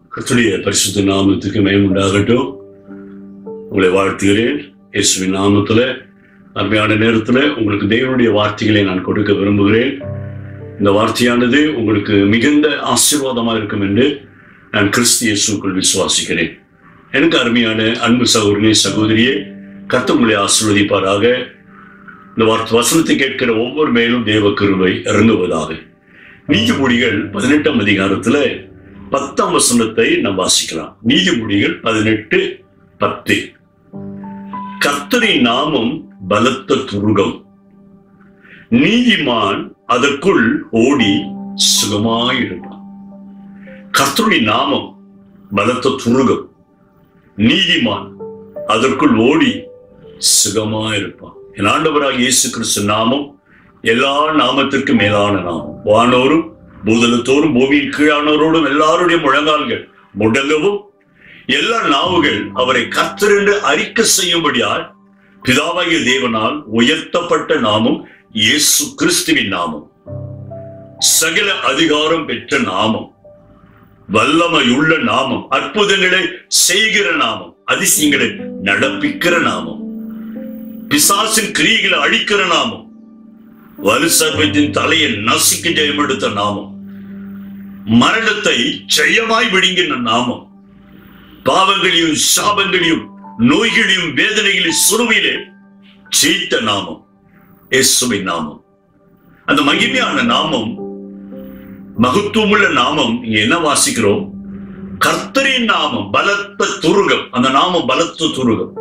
கர்த்தருடைய பரிசுத்த நாமத்துக்கு மயம் உண்டாகட்டும் உங்களை வாழ்த்துகிறேன் இயேசுவின் நாமத்துல அருமையான நேரத்துல உங்களுக்கு தேவனுடைய வார்த்தைகளை நான் கொடுக்க விரும்புகிறேன் இந்த வார்த்தையானது உங்களுக்கு மிகுந்த ஆசீர்வாதமா இருக்கும் என்று நான் கிறிஸ்து இயேசுக்குள் விசுவாசிக்கிறேன் எனக்கு அருமையான அன்பு சகோதரனே சகோதரியே கர்த்தர் உங்களை ஆசீர்வதிப்பாராக இந்த வார்த்தை வசனத்தை கேட்கிற ஒவ்வொரு மேலும் தேவ கிருபை இறங்குவதாக நீதிமொழிகள் பதினெட்டாம் அதிகாரத்துல பத்தாம் வசனத்தை நாம் வாசிக்கலாம் நீதிமொழிகள் பதினெட்டு பத்து கர்த்தரின் நாமம் பலத்த துருகம் நீதிமான் அதற்குள் ஓடி சுகமாயிருப்பான் கர்த்தருடைய நாமம் பலத்த துருகம் நீதிமான் அதற்குள் ஓடி சுகமாயிருப்பான் என் ஆண்டவராக இயேசு கிறிஸ்து நாமம் எல்லா நாமத்திற்கும் மேலான நாமம் வானோரும் பூதலத்தோறும் பூமியின் கீழானோரோடும் எல்லாருடைய முழங்கால்கள் முடங்கவும் எல்லா நாவுகள் அவரை கர்த்தர் என்று அறிக்கை செய்யும்படியால் பிதாவாகிய தேவனால் உயர்த்தப்பட்ட நாமம் இயேசு கிறிஸ்துவின் நாமம் சகல அதிகாரம் பெற்ற நாமம் வல்லமையுள்ள நாமம் அற்புதங்களை செய்கிற நாமம் அதிசயங்களை நடப்பிக்கிற நாமம் பிசாசின் கிரியைகளை அழிக்கிற நாமம் வலு சர்வத்தின் தலையை நசுக்கி ஜெயமெடுத்த நாமம் மரணத்தை ஜெயமாய் விழுங்கின நாமம் பாவங்களையும் சாபங்களையும் நோய்களையும் வேதனைகளையும் சுருவிலே ஜெயித்த நாமம் இயேசுவின் நாமம் அந்த மகிமையான நாமம் மகத்துவமுள்ள நாமம் இங்க என்ன வாசிக்கிறோம் கர்த்தரின் நாமம் பலத்த துருகம் அந்த நாமம் பலத்த துருகம்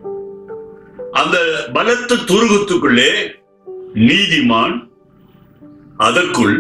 அந்த பலத்த துருகத்துக்குள்ளே நீதிமான் அதற்குள்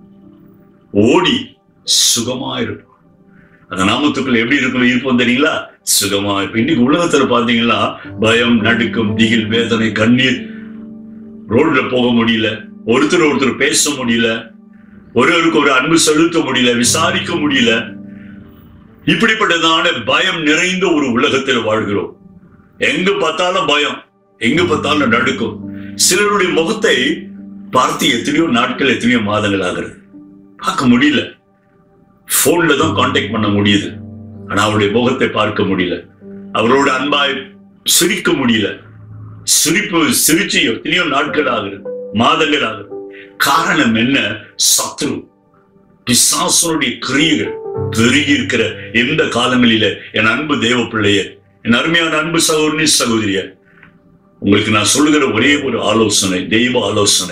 ஓடி சுகமா இருப்பான் அந்த நாமத்துக்குள்ள எப்படி இருக்கும் இருப்போம் தெரியுங்களா சுகமா இருப்போம் இன்னைக்கு உலகத்துல பாத்தீங்கன்னா பயம் நடுக்கம் திகில் வேதனை கண்ணீர் ரோட்ல போக முடியல ஒருத்தர் ஒருத்தர் பேச முடியல ஒருவருக்கு ஒரு அன்பு செலுத்த முடியல விசாரிக்க முடியல இப்படிப்பட்டதான பயம் நிறைந்த ஒரு உலகத்தில் வாழ்கிறோம் எங்க பார்த்தாலும் பயம் எங்க பார்த்தாலும் நடுக்கும் சிலருடைய முகத்தை பார்த்து எத்தனையோ நாட்கள் எத்தனையோ மாதங்கள் ஆகிறது பார்க்க முடியல போன்ல தான் கான்டாக்ட் பண்ண முடியுது ஆனா அவருடைய முகத்தை பார்க்க முடியல அவரோட அன்பாய் சிரிக்க முடியல சிரிப்பு சிரிச்சு எத்தனையோ நாட்கள் ஆகுது மாதங்கள் ஆகுது காரணம் என்ன சத்ரு பிசாசனுடைய கிரியைகள் பெருகி இருக்கிற எந்த காலங்களில என் அன்பு தேவ பிள்ளைய என் அருமையான அன்பு சகோதரி சகோதரிய உங்களுக்கு நான் சொல்லுகிற ஒரே ஒரு ஆலோசனை தெய்வ ஆலோசனை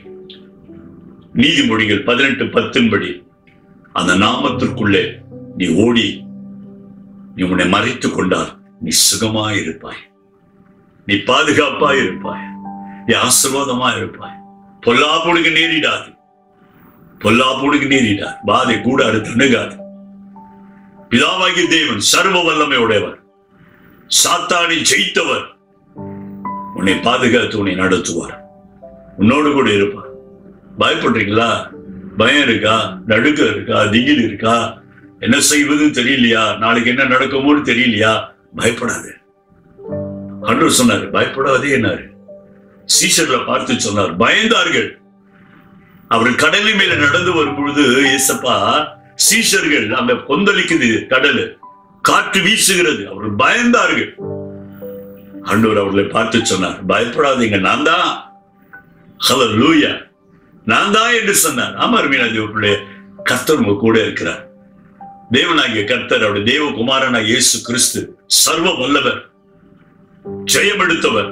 நீதிமொழிகள் பதினெட்டு பத்தின்படி அந்த நாமத்திற்குள்ளே நீ ஓடி நீ உன்னை மறைத்துக் கொண்டால் நீ சுகமாய் இருப்பாய் நீ பாதுகாப்பாய் இருப்பாய் நீ ஆசீர்வாதமா இருப்பாய் பொல்லாப்புனுக்கு நேரிடாது பொல்லாப்புனுக்கு நேரிடாது பாதை கூடாது தணுகாது பிதாவாகிய தேவன் சர்வ வல்லமை உடையவர் சாத்தானை ஜெயித்தவர் உன்னை பாதுகாத்து உன்னை நடத்துவார் உன்னோடு கூட இருப்பார் பயப்படுறீங்களா பயம் இருக்கா நடுக்கம் இருக்கா திகில் இருக்கா என்ன செய்வதுன்னு தெரியலையா நாளைக்கு என்ன நடக்குமோன்னு தெரியலையா பயப்படாது அன்று சொன்னாரு பயப்படாதே என்னாரு சீசர்ல பார்த்து சொன்னார் பயந்தார்கள் அவர் கடலின் மேல நடந்து வரும் பொழுது ஏசப்பா சீஷர்கள் அந்த கொந்தளிக்குது கடல் காற்று வீசுகிறது அவர் பயந்தார்கள் ஆண்டவர் அவர்களை பார்த்து சொன்னார் பயப்படாதீங்க நான் தான் ஹலோ லூயா நான் தான் என்று சொன்னார் ஆமா அருமையான தேவ பிள்ளை கர்த்தர் உங்க கூட இருக்கிறார் தேவனாகிய கர்த்தர் அவருடைய தேவகுமாரனா இயேசு கிறிஸ்து சர்வ வல்லவர் ஜெயம் எடுத்தவர்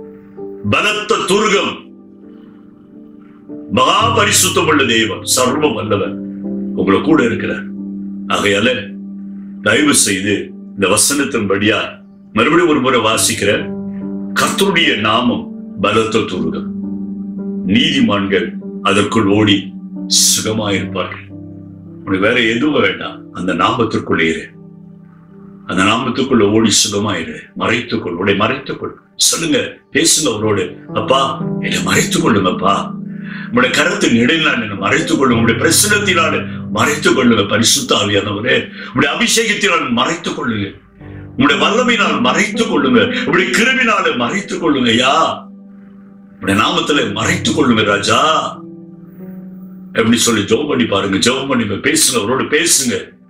பலத்த துர்கம் மகா பரிசுத்தம் உள்ள தெய்வம் சர்வ வல்லவர் உங்களை கூட இருக்கிறார் ஆகையால தயவு செய்து இந்த வசனத்தின்படியா மறுபடியும் ஒரு முறை வாசிக்கிற கர்த்தருடைய நாமம் பலத்த துருகம் நீதிமான்கள் அதற்குள் ஓடி சுகமாயிருப்பார்கள் உனக்கு வேற எதுவும் வேண்டாம் அந்த நாமத்திற்குள்ளே இரு அந்த நாமத்துக்குள்ள ஓடி சுகமாயிரு மறைத்துக்கொள் உடைய மறைத்துக்கொள் சொல்லுங்க பேசுங்க அவரோடு அப்பா என்னை மறைத்துக் கொள்ளுங்கப்பா உங்களுடைய கருத்தின் இடையினால் என்னை மறைத்துக் கொள்ளுங்க உங்களுடைய பிரசனத்தினால் மறைத்துக் கொள்ளுங்க பரிசுத்த ஆவியானவரே உங்களுடைய அபிஷேகத்தினால் மறைத்துக் கொள்ளுங்க உங்களுடைய வல்லமையினால் மறைத்துக் கொள்ளுங்க உங்களுடைய கிருமினால மறைத்துக் கொள்ளுங்க யா உடைய நாமத்துல மறைத்துக் கொள்ளுங்க ராஜா எப்படி சொல்லி ஜெபம் பண்ணி பாருங்க ஜெபம் பண்ணி பேசுங்க அவரோட பேசுங்க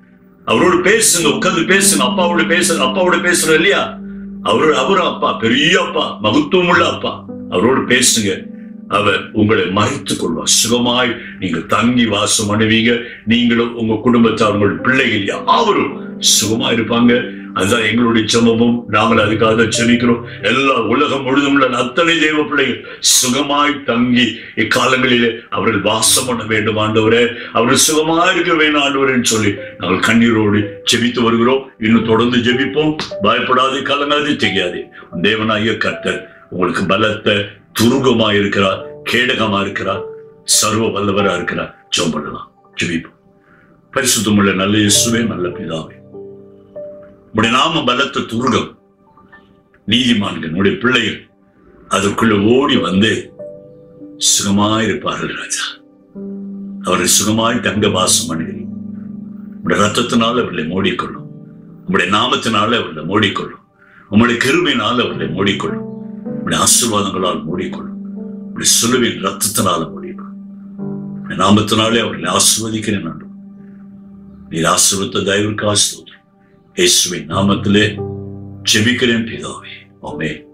அவரோடு பேசுங்க உட்கார்ந்து பேசுங்க அப்பாவோட பேசுங்க அப்பாவோட பேசுறோம் இல்லையா அவரோட அவரும் அப்பா பெரிய அப்பா மகத்துவம் உள்ள அப்பா அவரோடு பேசுங்க அவர் உங்களை மறைத்துக் கொள்வார் சுகமாய் நீங்க தங்கி வாசம் அணுவீங்க நீங்களும் உங்க குடும்பத்தார் உங்கள் பிள்ளைகள் யாவரும் சுகமா இருப்பாங்க அதுதான் எங்களுடைய ஜெபமும் நாங்கள் அதுக்காக செபிக்கிறோம் எல்லா உலகம் முழுதும் உள்ள அத்தனை தெய்வ பிள்ளைகள் சுகமாய் தங்கி இக்காலங்களிலே அவர்கள் வாசம் பண்ண வேண்டும் ஆண்டவரே அவர்கள் சுகமா இருக்க வேண்டும் ஆண்டவரேன்னு சொல்லி நாங்கள் கண்ணீரோடு ஜெபித்து வருகிறோம் இன்னும் தொடர்ந்து ஜெபிப்போம் பயப்படாதே கலங்காதே தெரியாது தேவனாகிய கர்த்தர் உங்களுக்கு பலத்த துருகமா இருக்கிறார் கேடகமா இருக்கிறார் சர்வ வல்லவரா இருக்கிறார் ஜெபம் பண்ணலாம் ஜெபிப்போம் பரிசுத்தமுள்ள நல்ல இயேசுவே நல்ல பிதாவே உடைய நாம பலத்த துருகம் நீதிமான்கள் உடைய பிள்ளைகள் அதற்குள்ள ஓடி வந்து சுகமாயிருப்பார்கள் ராஜா அவர்கள் சுகமாய் தங்க வாசம் பண்ணுகிறேன் உடைய ரத்தத்தினால் அவர்களை மூடிக்கொள்ளும் உங்களுடைய நாமத்தினால அவர்களை மூடிக்கொள்ளும் உங்களுடைய கிருமையினால் அவர்களை மூடிக்கொள்ளும் உங்களுடைய ஆசீர்வாதங்களால் மூடிக்கொள்ளும் உங்களுடைய சுலுவின் ரத்தத்தினால மூடிக்கொள்ளும் உங்களுடைய நாமத்தினாலே அவர்களை ஆசிர்வதிக்கிறேன் நான் நீர் ஆசிர்வத்த தயவிற்கு ஆசிர்வதிக்கிறேன் இயேசுவின் நாமத்திலே ஜெபிக்கிறேன் பிதாவே ஆமென்